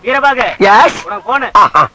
Veerabahu yes உனக்கு phone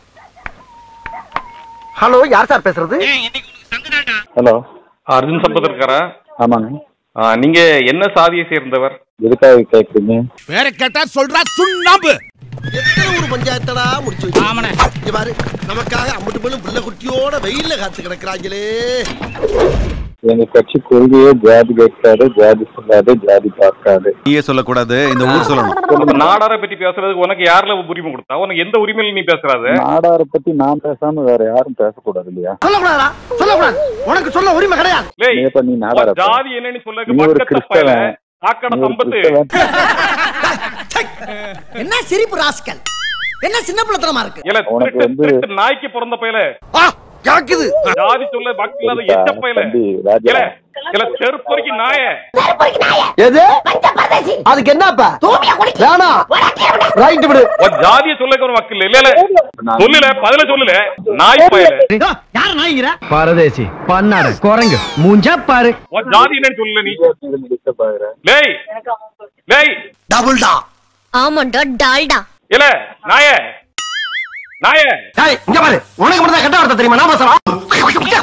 hello யார் sir பேசுறது ஹலோ அர்ஜுன் சம்பத் இருக்காரா ஆமாங்க ஆ, நீங்க என்ன சாதியை சேர்ந்தவர் எதுக்காக கேட்குறீங்க வேற கேட்டா சொல்றா சுண்ணாம்பு எத்தனை ஒரு பஞ்சாயத்தடா முடிச்சு வச்சு இங்க பாரு நமக்காக அம்பட்டு பெண்ணும் பிள்ளை குட்டியோட வெயில்ல காத்து கிடக்குறாங்களே எங்க கட்சி கொள்கையே ஜாதி கேட்காது ஜாதி சொல்லாது ஜாதி பார்க்காது நீயே சொல்லக்கூடாது இந்த ஊர் சொல்லணும் நாடாரை பத்தி பேசுறதுக்கு உனக்கு யாருல உரிமை கொடுத்தா உனக்கு எந்த உரிமையில நீ பேசுறாத நாடாரை பத்தி நான் பேசாம வேற யாரும் பேசக்கூடாது இல்லையா சொல்லக்கூடாதா சொல்லக்கூடாது உனக்கு சொல்ல உரிமை கிடையாது லேய், நீ எப்ப நீ நாடார உன் ஜாதி என்னன்னு சொல்ல நீ ஒரு பக்கத்து பையல கிறிஸ்தவன். காக்கட நீ ஒரு சம்பத்து கிறிஸ்தவன். என்ன சிரிப்பு ராஸ்கல் என்ன சின்ன பிள்ளைத்தனமா இருக்கு இல்ல உனக்கு திருட்டு வந்து- திருட்டு நாய்க்கு பிறந்த பையல கேக்குது ஜாதி சொல்ல பக்தி இல்லாத எச்ச பையல தம்பி, ராஜா. இல்ல இல்ல செருப்பொறிக்கு நாய எது அதுக்கு என்னப்பா வேணாம் ரைட் விடு உன் ஜாதிய சொல்ல ஒரு வக்கில் இல்ல இல்ல சொல்லல பதில சொல்லல நாய் பயல யார் நாய்ங்கிற பரதேசி பண்ணாட குரங்கு மூஞ்சா பாரு உன் ஜாதி என்னன்னு சொல்லல நீ disturb ஆகுற. லேய் லேய் டபுள் டா ஆமாண்டா டால்டா இல்ல நாய நாய டேய் இங்க பாரு உனக்கு மட்டும் தான் கட்ட வார்த்தை தெரியுமா நான்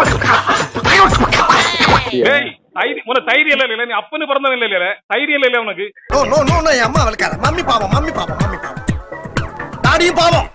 பேசுறேன் லேய் தைரியம் உனக்கு தைரியம் இல்ல இல்ல நீ அப்பனு பிறந்தவன் இல்ல இல்ல தைரியம் இல்ல இல்ல உனக்கு நோ நோ நோ நோ என் அம்மா வளர்க்காத மம்மி பாவம் மம்மி பாவம் மம்மி பாவம் தாடியும் பாவம்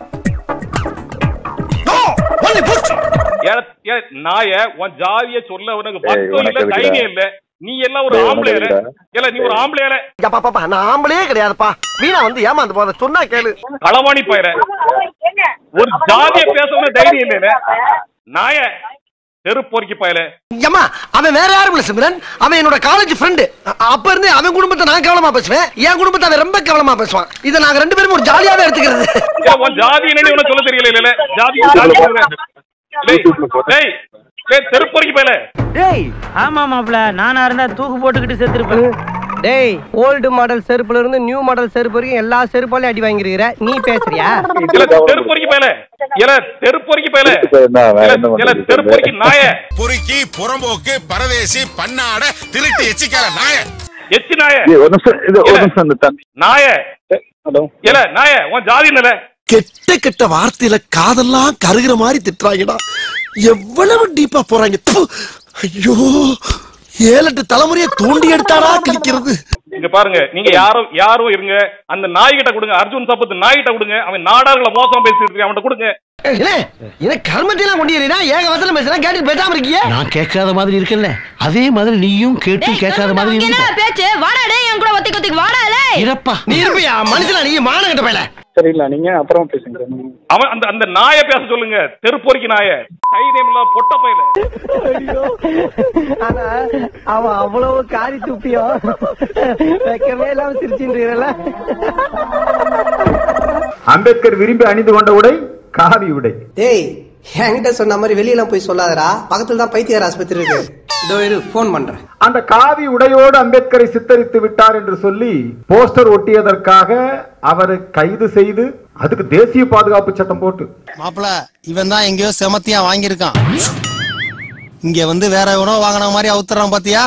நோ ஒன்லி புஷ் ஏ- ஏ, நாய உன் ஜாதிய சொல்ல உனக்கு ஏய், பக்கம் உனக்கு இல்ல எதுக்குடா? தைரியம் இல்ல நீ எல்லாம் ஒரு ஏய், உனக்கு ஆம்பளையர எதுக்குடா? இல்ல நீ ஒரு ஆம்பளையர அப்பா பாப்பா நான் ஆம்பளையே கிடையாதுப்பா வீணா வந்து ஏமாந்து போத சொன்னா கேளு களவாணி பயிர ஒரு ஜாதிய பேசணும் தைரியம் இல்ல நாய செருப்பொறிக்கு பயல ஏம்மா அவன் வேற யாரும் இல்ல சிம்ரன் அவன் என்னோட காலேஜ் ஃப்ரெண்டு அப்ப இருந்து அவன் குடும்பத்தை நான் கவனமா பேசுவேன் என் குடும்பத்தை அவன் ரொம்ப கவனமா பேசுவான் இதை நாங்க ரெண்டு பேரும் ஒரு ஜாலியாவே எடுத்துக்கிறது ஏ, உன் ஜாதி என்னன்னு உனக்கு சொல்ல தெரியல இல்ல ஜாதி ஜாதி சொல்ற. லேய், லேய், லேய், செருப்பொறிக்கு பயல டேய் ஆமா மாப்ள நானா இருந்தா தூக்கு போட்டுக்கிட்டு செத்துருப்பேன் டேய் ஓல்டு மாடல் செருப்புல இருந்து நியூ மாடல் செருப்பு வரைக்கும் எல்லா செருப்பாலையும் அடி வாங்கிருக்கிற நீ பேசுறியா இல்ல செருப்பொறிக்கு பயல இல்ல செருப்பொறிக்கு பயல இதுக்கு என்ன, வேற இல்ல, என்ன இல்ல பண்றது? செருப்பொறிக்கு நாய பொறுக்கி புறம்போக்கு பரதேசி பண்ணாட திருட்டு எச்சிக்கார நாய எச்சு நாய ஏய், ஒரு நிமிஷம் இது ஒரு நிமிஷம் இந்த தம்பி நாய ஹலோ இல்ல நாய உன் ஜாதி என்னல கெட்ட கெட்ட வார்த்தையில காதெல்லாம் கருகிற மாதிரி திட்டுறாங்கடா எவ்வளவு டீப்பா போறாங்க ப்பு. ஐயோ ஏழெட்டு தலைமுறையை தோண்டி எடுத்தாடா கிழிக்கிறது இங்க பாருங்க நீங்க யாரும் யாரும் இருங்க அந்த நாய்கிட்ட கொடுங்க அர்ஜுன் சப்பத்து நாய்கிட்ட கொடுங்க அவன் நாடார்களை மோசம் பேசிட்டு இருக்கான் அவன்கிட்ட கொடுங்க என்ன கர்மத்தையெல்லாம் கொண்டு ஏறினா ஏக வசனம் பேசுறா கேட்டு பேசாம இருக்கியே நான் கேட்காத மாதிரி இருக்கல அதே மாதிரி நீயும் கேட்டு கேட்காத மாதிரி இருக்க பேச்சு வாடா டேய் என் கூட ஒத்திக்கு ஒத்திக்கு வாடா டேய் இறப்பா நீ இருப்பியா மனுஷனா நீ மானம் கட்ட பையல சரி இல்ல நீங்க அப்புறம் பேசுங்க அவன் அந்த அந்த நாயை பேச சொல்லுங்க தெருப்பொறிக்கு நாய தைரியம் இல்ல பொட்ட பையல ஆனா அவன் அவ்வளவு காரி துப்பியோ வைக்கவே இல்லாம சிரிச்சுன்றீங்கல்ல அம்பேத்கர் விரும்பி அணிந்து கொண்ட உடை காவி உடை டேய் என்கிட்ட சொன்ன மாதிரி வெளியெல்லாம் போய் சொல்லாதடா பக்கத்துல தான் பைத்தியார் ஆஸ்பத்திரி இருக்கு இதோ இரு ஃபோன் பண்றேன் அந்த காவி உடையோடு அம்பேத்கரை சித்தரித்து விட்டார் என்று சொல்லி போஸ்டர் ஒட்டியதற்காக அவரை கைது செய்து அதுக்கு தேசிய பாதுகாப்பு சட்டம் போட்டு மாப்பிள இவன் தான் எங்கேயோ செமத்தியா வாங்கியிருக்கான் இங்க வந்து வேற எவனோ வாங்கின மாதிரி அவுத்துறான் பாத்தியா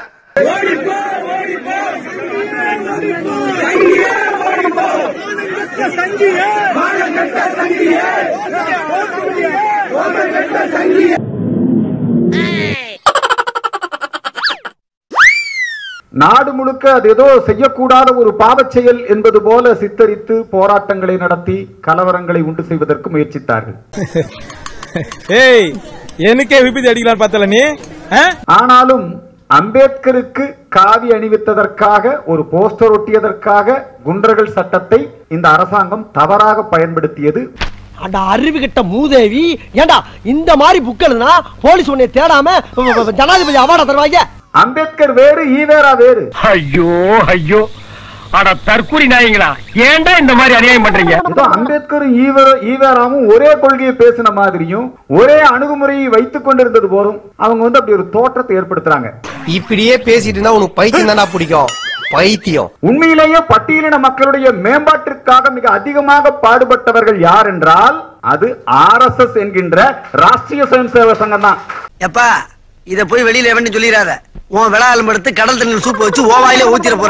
நாடு முழுக்க அது ஏதோ செய்யக்கூடாத ஒரு பாவச் செயல் என்பது போல சித்தரித்து போராட்டங்களை நடத்தி கலவரங்களை உண்டு செய்வதற்கு முயற்சித்தார்கள் ஏய் எனக்கே விபத்து அடிக்கலாம் பார்த்தல நீ ஆனாலும் அம்பேத்கருக்கு காவி அணிவித்ததற்காக ஒரு போஸ்டர் ஒட்டியதற்காக குண்டர்கள் சட்டத்தை இந்த அரசாங்கம் தவறாக பயன்படுத்தியது அட அறிவு கிட்ட மூதேவி ஏண்டா இந்த மாதிரி புக்கல்னா போலீஸ் உன்னை தேடாம ஜனாதிபதி அவார்டா தருவாங்க அம்பேத்கர் வேறு ஈவேரா வேறு ஐயோ ஐயோ அட தற்கூரி நாயங்களா ஏன்டா இந்த மாதிரி அநியாயம் பண்றீங்க ஏதோ அம்பேத்கரும் ஈவர ஈவேராவும் ஒரே கொள்கையை பேசின மாதிரியும் ஒரே அணுகுமுறையை வைத்துக் கொண்டிருந்தது போலும் அவங்க வந்து அப்படி ஒரு தோற்றத்தை ஏற்படுத்துறாங்க இப்படியே பேசிட்டு இருந்தா உனக்கு பைத்தியம் தானா பிடிக்கும் பைத்தியம் உண்மையிலேயே பட்டியலின மக்களுடைய மேம்பாட்டிற்காக மிக அதிகமாக பாடுபட்டவர்கள் யார் என்றால் அது ஆர் எஸ் எஸ் என்கின்ற ராஷ்டிரிய சுயம் சேவ சங்கம் தான் எப்பா இத போய் வெளியில எவன்னு சொல்லிடாத உன் விளாலம் எடுத்து கடல் தண்ணீர் சூப்பு வச்சு ஓவாயிலே ஊத்திர போறாங்க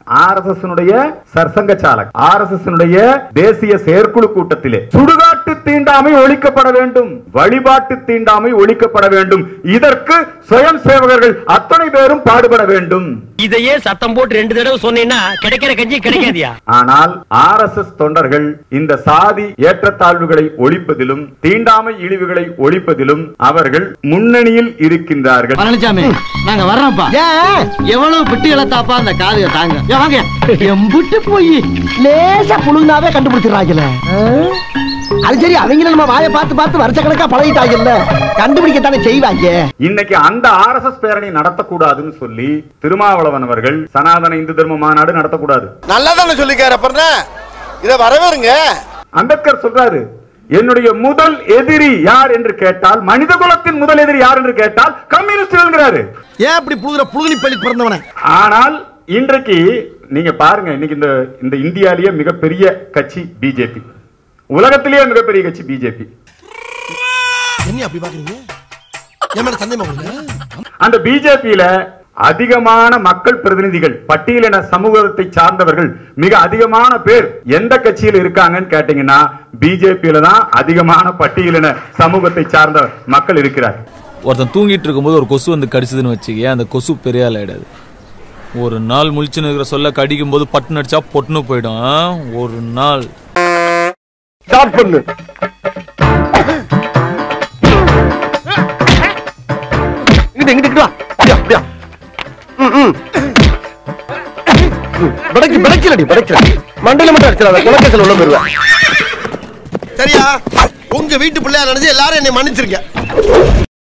ஆர்எஸ்எஸ் சர்சங்க சாலக் ஆர்எஸ்எஸ் தேசிய செயற்குழு கூட்டத்திலே சுடுகாட்டு தீண்டாமை ஒழிக்கப்பட வேண்டும் வழிபாட்டு தீண்டாமை ஒழிக்கப்பட வேண்டும் இதற்கு சுயம் சேவகர்கள் அத்தனை பேரும் பாடுபட வேண்டும் இதையே சத்தம் போட்டு ரெண்டு தடவை சொன்னீங்கன்னா கிடைக்கிற கஞ்சி கிடைக்காதியா ஆனால் ஆர்எஸ்எஸ் தொண்டர்கள் இந்த சாதி ஏற்றத்தாழ்வுகளை ஒழிப்பதிலும் தீண்டாமை இழிவுகளை ஒழிப்பதிலும் அவர்கள் முன்னணியில் இருக்கின்றார்கள் பழனிசாமி நாங்க வர்றோம்ப்பா எவ்வளவு பிட்டு இழத்தாப்பா அந்த காதுக தாங்க ஏ, வாங்க எம்புட்டு போய் லேசா புழுந்தாவே கண்டுபிடிச்சிடறாங்கல்ல அது சரி அவங்கள நம்ம வாயை பார்த்து பார்த்து வருஷ கணக்கா பழகிட்டாங்கல்ல கண்டுபிடிக்கத்தானே செய்வாங்க இன்னைக்கு அந்த ஆர்எஸ்எஸ் பேரணி நடத்தக்கூடாதுன்னு சொல்லி திருமாவளவன் அவர்கள் சனாதன இந்து தர்ம மாநாடு நடத்தக்கூடாது நல்லா தானே சொல்லிக்காரு அப்புறம் இத வரவேறுங்க அம்பேத்கர் சொல்றாரு என்னுடைய முதல் எதிரி யார் என்று கேட்டால் மனித குலத்தின் முதல் எதிரி யார் என்று கேட்டால் கம்யூனிஸ்ட்ங்கிறாரு ஏன் இப்படி புழுகுற புழுகுனி பள்ளி பிறந்தவன ஆனால் இன்றைக்கு நீங்க பாருங்க இன்னைக்கு இந்த இந்த இந்தியாலேயே மிகப்பெரிய கட்சி பிஜேபி உலகத்திலேயே மிகப்பெரிய கட்சி பிஜேபி என்ன அப்படி பாக்குறீங்க என் மேல சந்தேகமா உங்களுக்கு? அந்த பிஜேபியில அதிகமான மக்கள் பிரதிநிதிகள் பட்டியலின சமூகத்தை சார்ந்தவர்கள் மிக அதிகமான பேர் எந்த கட்சியில் இருக்காங்கன்னு கேட்டீங்கன்னா பிஜேபியில தான் அதிகமான பட்டியலின சமூகத்தை சார்ந்த மக்கள் இருக்கிறார் ஒருத்தன் தூங்கிட்டு இருக்கும்போது ஒரு கொசு வந்து கடிச்சதுன்னு வச்சுக்க அந்த கொசு பெரிய ஆள் ஆயிடாது ஒரு நாள் முழிச்சுன்னு இருக்கிற சொல்ல கடிக்கும் போது பட்டுன்னு அடிச்சா பொட்டுன்னு போயிடும் ஆ? ஒரு நாள் ஸ்டார்ட் பண்ணு இங்கிட்டு இங்கிட்டு இங்கிட்டு வா அப்படியா அப்படியா ம், ம். ம், பிடைக்கு பிடைக்கலடி பிடைக்கல மண்டையில மட்டும் அடிச்சிடாத குலக்கேசல் உள்ள போயிருவேன் சரியா உங்க வீட்டு பிள்ளையா நினைச்சு எல்லாரும் என்னை மன்னிச்சிருக்க